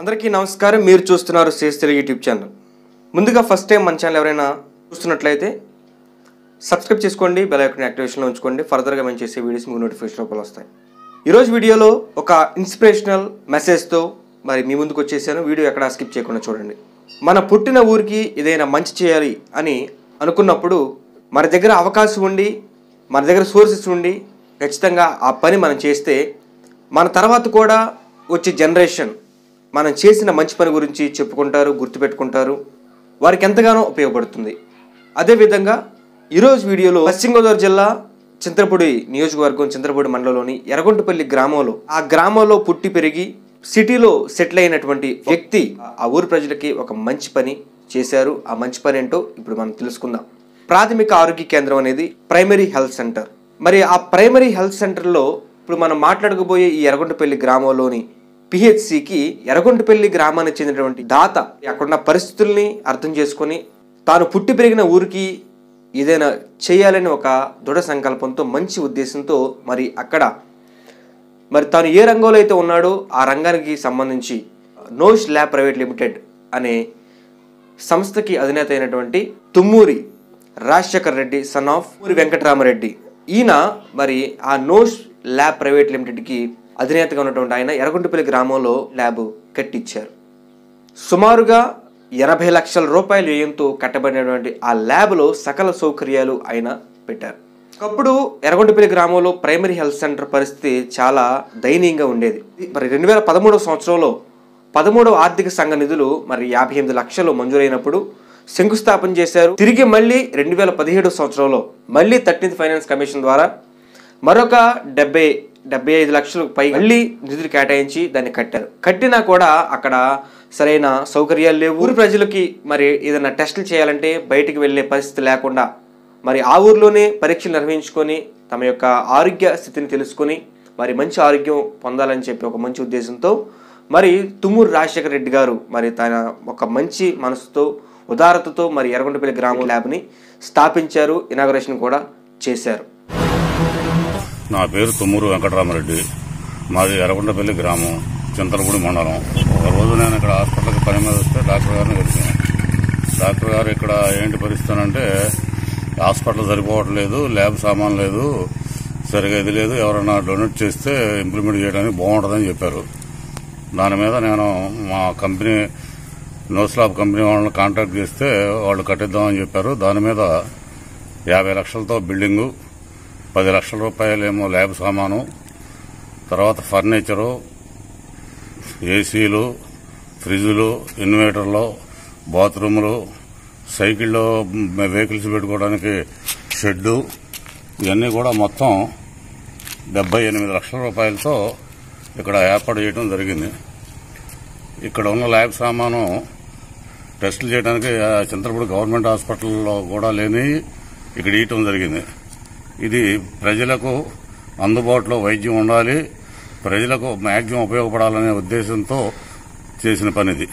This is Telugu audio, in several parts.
అందరికీ నమస్కారం మీరు చూస్తున్నారు సేస్ తెలుగు యూట్యూబ్ ఛానల్ ముందుగా ఫస్ట్ టైం మన ఛానల్ ఎవరైనా చూస్తున్నట్లయితే సబ్స్క్రైబ్ చేసుకోండి బెల్ ఐకాన్ యాక్టివేషన్లో ఉంచుకోండి ఫర్దర్గా మేము చేసే వీడియోస్ మీకు నోటిఫికేషన్ రూపంలో వస్తాయి ఈరోజు వీడియోలో ఒక ఇన్స్పిరేషనల్ మెసేజ్తో మరి మీ ముందుకు వచ్చేసాను వీడియో ఎక్కడా స్కిప్ చేయకుండా చూడండి మన పుట్టిన ఊరికి ఏదైనా మంచి చేయాలి అని అనుకున్నప్పుడు మన దగ్గర అవకాశం ఉండి మన దగ్గర సోర్సెస్ ఉండి ఖచ్చితంగా ఆ పని మనం చేస్తే మన తర్వాత కూడా వచ్చే జనరేషన్ మనం చేసిన మంచి పని గురించి చెప్పుకుంటారు గుర్తుపెట్టుకుంటారు వారికి ఎంతగానో ఉపయోగపడుతుంది అదేవిధంగా ఈరోజు వీడియోలో పశ్చిమ గోదావరి జిల్లా చింతలపూడి నియోజకవర్గం చింతలపూడి మండలంలోని ఎర్రగొంటపల్లి గ్రామంలో ఆ గ్రామంలో పుట్టి పెరిగి సిటీలో సెటిల్ అయినటువంటి వ్యక్తి ఆ ఊరి ప్రజలకి ఒక మంచి పని చేశారు ఆ మంచి పని ఏంటో ఇప్పుడు మనం తెలుసుకుందాం ప్రాథమిక ఆరోగ్య కేంద్రం అనేది ప్రైమరీ హెల్త్ సెంటర్ మరి ఆ ప్రైమరీ హెల్త్ సెంటర్లో ఇప్పుడు మనం మాట్లాడకపోయే ఈ ఎర్రగొంటపల్లి గ్రామంలోని పిహెచ్సికి ఎర్రగొంటపల్లి గ్రామానికి చెందినటువంటి దాత అక్కడున్న పరిస్థితుల్ని అర్థం చేసుకొని తాను పుట్టి పెరిగిన ఊరికి ఏదైనా చేయాలని ఒక దృఢ సంకల్పంతో మంచి ఉద్దేశంతో మరి అక్కడ మరి తాను ఏ రంగంలో అయితే ఉన్నాడో ఆ రంగానికి సంబంధించి నోష్ ల్యాబ్ ప్రైవేట్ లిమిటెడ్ అనే సంస్థకి అధినేత అయినటువంటి తుమ్మూరి రాజశేఖర్ రెడ్డి సన్ ఆఫ్ ఊరి వెంకటరామరెడ్డి ఈయన మరి ఆ నోష్ ల్యాబ్ ప్రైవేట్ లిమిటెడ్కి అధినేతగా ఉన్నటువంటి ఆయన ఎర్రగుంటపల్లి గ్రామంలో ల్యాబ్ కట్టించారు సుమారుగా ఎనభై లక్షల రూపాయల వ్యయంతో కట్టబడినటువంటి ఆ ల్యాబ్లో సకల సౌకర్యాలు ఆయన పెట్టారు ఒకప్పుడు ఎర్రగొండపల్లి గ్రామంలో ప్రైమరీ హెల్త్ సెంటర్ పరిస్థితి చాలా దయనీయంగా ఉండేది మరి రెండు వేల పదమూడవ సంవత్సరంలో పదమూడవ ఆర్థిక సంఘ నిధులు మరి యాభై ఎనిమిది లక్షలు మంజూరైనప్పుడు శంకుస్థాపన చేశారు తిరిగి మళ్ళీ రెండు వేల పదిహేడు సంవత్సరంలో మళ్ళీ థర్టీన్త్ ఫైనాన్స్ కమిషన్ ద్వారా మరొక డెబ్బై డెబ్బై ఐదు లక్షలు పై మళ్ళీ నిధులు కేటాయించి దాన్ని కట్టారు కట్టినా కూడా అక్కడ సరైన సౌకర్యాలు లేవు ఊరి ప్రజలకి మరి ఏదైనా టెస్టులు చేయాలంటే బయటికి వెళ్ళే పరిస్థితి లేకుండా మరి ఆ ఊర్లోనే పరీక్షలు నిర్వహించుకొని తమ యొక్క ఆరోగ్య స్థితిని తెలుసుకొని మరి మంచి ఆరోగ్యం పొందాలని చెప్పి ఒక మంచి ఉద్దేశంతో మరి తుమ్మూరు రాజశేఖర రెడ్డి గారు మరి తన ఒక మంచి మనసుతో ఉదారతతో మరి ఎర్రగొండపల్లి గ్రామం ల్యాబ్ని స్థాపించారు ఇనాగరేషన్ కూడా చేశారు నా పేరు తుమ్మూరు వెంకటరామరెడ్డి మాది ఎర్రగొండపల్లి గ్రామం చింతలపూడి మండలం ఒక రోజు నేను ఇక్కడ హాస్పిటల్కి పని మీద వస్తే డాక్టర్ గారిని కలిసాను డాక్టర్ గారు ఇక్కడ ఏంటి పరిస్థితి అంటే హాస్పిటల్ సరిపోవట్లేదు ల్యాబ్ సామాన్ లేదు సరిగా ఇది లేదు ఎవరైనా డొనేట్ చేస్తే ఇంప్లిమెంట్ చేయడానికి బాగుంటుందని చెప్పారు దాని మీద నేను మా కంపెనీ నోస్లాబ్ కంపెనీ వాళ్ళని కాంటాక్ట్ చేస్తే వాళ్ళు కట్టిద్దామని చెప్పారు దాని మీద యాభై లక్షలతో బిల్డింగు పది లక్షల రూపాయలేమో ల్యాబ్ సామాను తర్వాత ఫర్నిచరు ఏసీలు ఫ్రిడ్జ్లు ఇన్వర్టర్లు బాత్రూములు సైకిల్లో వెహికల్స్ పెట్టుకోవడానికి షెడ్డు ఇవన్నీ కూడా మొత్తం డెబ్బై ఎనిమిది లక్షల రూపాయలతో ఇక్కడ ఏర్పాటు చేయడం జరిగింది ఇక్కడ ఉన్న ల్యాబ్ సామాను టెస్టులు చేయడానికి ఆ, చింతలపూడి గవర్నమెంట్ హాస్పిటల్లో కూడా లేని ఇక్కడ ఇయటం జరిగింది ఇది ప్రజలకు అందుబాటులో వైద్యం ఉండాలి ప్రజలకు మ్యాక్సిమం ఉపయోగపడాలనే ఉద్దేశంతో చేసిన పనిది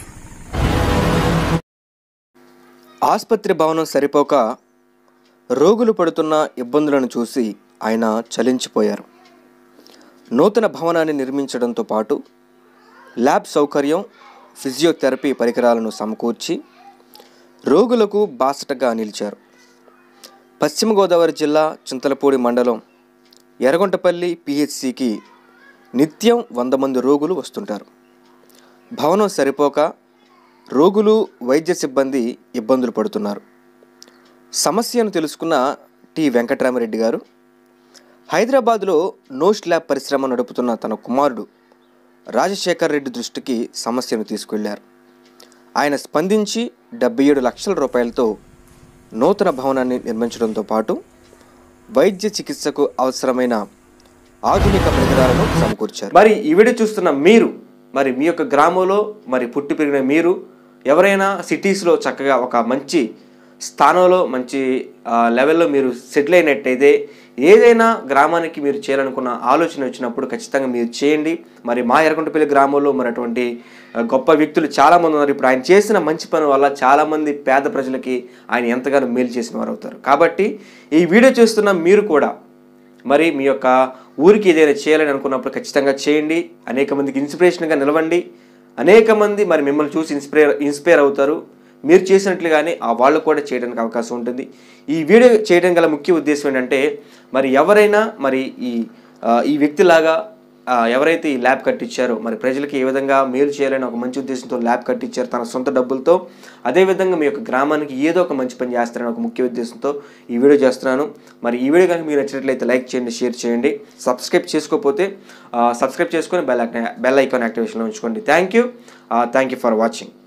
ఆసుపత్రి భవనం సరిపోక రోగులు పడుతున్న ఇబ్బందులను చూసి ఆయన చలించిపోయారు నూతన భవనాన్ని నిర్మించడంతో పాటు ల్యాబ్ సౌకర్యం ఫిజియోథెరపీ పరికరాలను సమకూర్చి రోగులకు బాసటగా నిలిచారు పశ్చిమ గోదావరి జిల్లా చింతలపూడి మండలం ఎర్రగొంటపల్లి పిహెచ్సికి నిత్యం వంద మంది రోగులు వస్తుంటారు భవనం సరిపోక రోగులు వైద్య సిబ్బంది ఇబ్బందులు పడుతున్నారు సమస్యను తెలుసుకున్న టి వెంకటరామరెడ్డి గారు హైదరాబాద్లో నోష్ ల్యాబ్ పరిశ్రమ నడుపుతున్న తన కుమారుడు రాజశేఖర్ రెడ్డి దృష్టికి సమస్యను తీసుకెళ్లారు ఆయన స్పందించి డెబ్బై ఏడు లక్షల రూపాయలతో నూతన భవనాన్ని నిర్మించడంతో పాటు వైద్య చికిత్సకు అవసరమైన ఆధునిక పరికరాలను సమకూర్చారు మరి ఈ వీడియో చూస్తున్న మీరు మరి మీ యొక్క గ్రామంలో మరి పుట్టి పెరిగిన మీరు ఎవరైనా సిటీస్లో చక్కగా ఒక మంచి స్థానంలో మంచి ఆ, లెవెల్లో మీరు సెటిల్ అయినట్టయితే ఏదైనా గ్రామానికి మీరు చేయాలనుకున్న ఆలోచన వచ్చినప్పుడు ఖచ్చితంగా మీరు చేయండి మరి మా ఎర్రగుంటపల్లి గ్రామంలో మరి అటువంటి ఆ, గొప్ప వ్యక్తులు చాలామంది ఉన్నారు ఇప్పుడు ఆయన చేసిన మంచి పని వల్ల చాలామంది పేద ప్రజలకి ఆయన ఎంతగానో మేలు చేసిన వారు అవుతారు కాబట్టి ఈ వీడియో చూస్తున్న మీరు కూడా మరి మీ యొక్క ఊరికి ఏదైనా చేయాలని అనుకున్నప్పుడు ఖచ్చితంగా చేయండి అనేక మందికి ఇన్స్పిరేషన్గా నిలవండి అనేక మంది మరి మిమ్మల్ని చూసి ఇన్స్పైర్ ఇన్స్పైర్ అవుతారు మీరు చేసినట్లుగానే ఆ వాళ్ళు కూడా చేయడానికి అవకాశం ఉంటుంది ఈ వీడియో చేయడం గల ముఖ్య ఉద్దేశం ఏంటంటే మరి ఎవరైనా మరి ఈ ఆ, ఈ వ్యక్తిలాగా ఆ, ఎవరైతే ఈ ల్యాబ్ కట్టించారో మరి ప్రజలకి ఏ విధంగా మేలు చేయాలని ఒక మంచి ఉద్దేశంతో ల్యాబ్ కట్టించారు తన సొంత డబ్బులతో అదేవిధంగా మీ యొక్క గ్రామానికి ఏదో ఒక మంచి పని చేస్తారని ఒక ముఖ్య ఉద్దేశంతో ఈ వీడియో చేస్తున్నాను మరి ఈ వీడియో కనుక మీకు నచ్చినట్లయితే లైక్ చేయండి షేర్ చేయండి సబ్స్క్రైబ్ చేసుకోకపోతే ఆ, సబ్స్క్రైబ్ చేసుకొని బెల్ బెల్ ఐకాన్ యాక్టివేషన్లో ఉంచుకోండి thank you thank you for watching